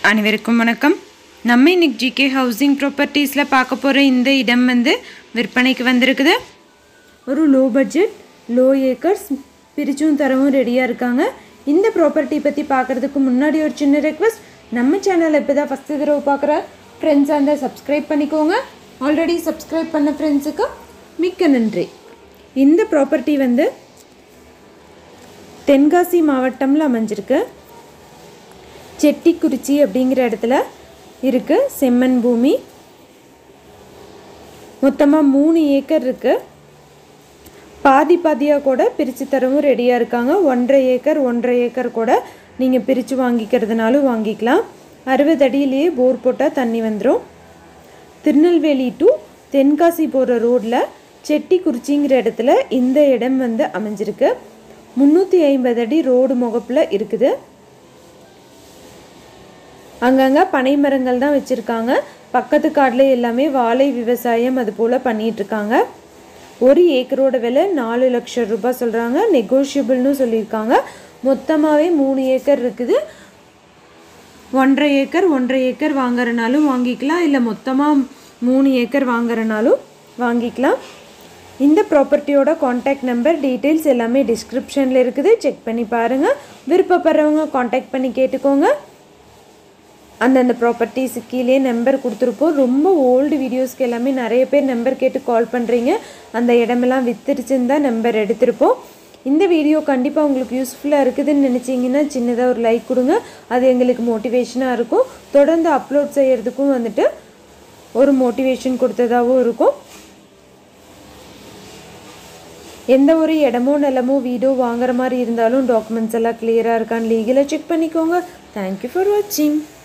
அனைவருக்கும் வணக்கம் நம்ம இன்னைக்கு ஜிகே ஹவுசிங் ப்ராப்பர்ட்டிஸில் பார்க்க போகிற இந்த இடம் வந்து விற்பனைக்கு வந்திருக்குது ஒரு லோ பட்ஜெட் லோ ஏக்கர்ஸ் பிரிச்சும் தரவும் ரெடியாக இருக்காங்க இந்த ப்ராப்பர்ட்டி பற்றி பார்க்குறதுக்கு முன்னாடி ஒரு சின்ன ரெக்வஸ்ட் நம்ம சேனலை இப்போ தான் ஃபஸ்ட்டு தடவை பார்க்குற ஃப்ரெண்ட்ஸாக இருந்தால் சப்ஸ்கிரைப் பண்ணிக்கோங்க ஆல்ரெடி சப்ஸ்கிரைப் பண்ண ஃப்ரெண்ட்ஸுக்கு மிக்க நன்றி இந்த ப்ராப்பர்ட்டி வந்து தென்காசி மாவட்டம்ல அமைஞ்சிருக்கு செட்டிக்குறிச்சி அப்படிங்கிற இடத்துல இருக்குது செம்மண் பூமி மொத்தமாக மூணு ஏக்கர் இருக்குது பாதி பாதியாக கூட பிரித்து தரவும் ரெடியாக இருக்காங்க ஒன்றரை ஏக்கர் ஒன்றரை ஏக்கர் கூட நீங்கள் பிரித்து வாங்கிக்கிறதுனாலும் வாங்கிக்கலாம் அறுபது அடியிலேயே போர் போட்டால் தண்ணி வந்துடும் திருநெல்வேலி டு தென்காசி போகிற ரோட்டில் செட்டிக்குறிச்சிங்கிற இடத்துல இந்த இடம் வந்து அமைஞ்சிருக்கு முந்நூற்றி ஐம்பது அடி ரோடு முகப்பில் இருக்குது அங்கங்கே பனை மரங்கள் தான் வச்சுருக்காங்க பக்கத்து காட்டில் எல்லாமே வாழை விவசாயம் அது போல் பண்ணிகிட்ருக்காங்க ஒரு ஏக்கரோட விலை நாலு லட்சம் ரூபாய் சொல்கிறாங்க நெகோஷியபிள்னு சொல்லியிருக்காங்க மொத்தமாகவே மூணு ஏக்கர் இருக்குது ஒன்றரை ஏக்கர் ஒன்றரை ஏக்கர் வாங்குறனாலும் வாங்கிக்கலாம் இல்லை மொத்தமாக மூணு ஏக்கர் வாங்குறனாலும் வாங்கிக்கலாம் இந்த ப்ராப்பர்ட்டியோட காண்டாக்ட் நம்பர் டீட்டெயில்ஸ் எல்லாமே டிஸ்கிரிப்ஷனில் இருக்குது செக் பண்ணி பாருங்கள் விருப்பப்படுறவங்க காண்டாக்ட் பண்ணி கேட்டுக்கோங்க அந்தந்த ப்ராப்பர்ட்டிஸு கீழே நம்பர் கொடுத்துருப்போம் ரொம்ப ஓல்டு வீடியோஸ்க்கு எல்லாமே நிறைய பேர் நம்பர் கேட்டு கால் பண்ணுறீங்க அந்த இடமெல்லாம் வித்துருச்சுன்னு தான் நம்பர் எடுத்திருப்போம் இந்த வீடியோ கண்டிப்பாக உங்களுக்கு யூஸ்ஃபுல்லாக இருக்குதுன்னு நினச்சிங்கன்னா சின்னதாக ஒரு லைக் கொடுங்க அது எங்களுக்கு மோட்டிவேஷனாக இருக்கும் தொடர்ந்து அப்லோட் செய்கிறதுக்கும் வந்துட்டு ஒரு மோட்டிவேஷன் கொடுத்ததாகவும் இருக்கும் எந்த ஒரு இடமோ நிலமோ வீடோ வாங்குற மாதிரி இருந்தாலும் டாக்குமெண்ட்ஸ் எல்லாம் கிளியராக இருக்கான்னு லீகலாக செக் பண்ணிக்கோங்க தேங்க்யூ ஃபார் வாட்சிங்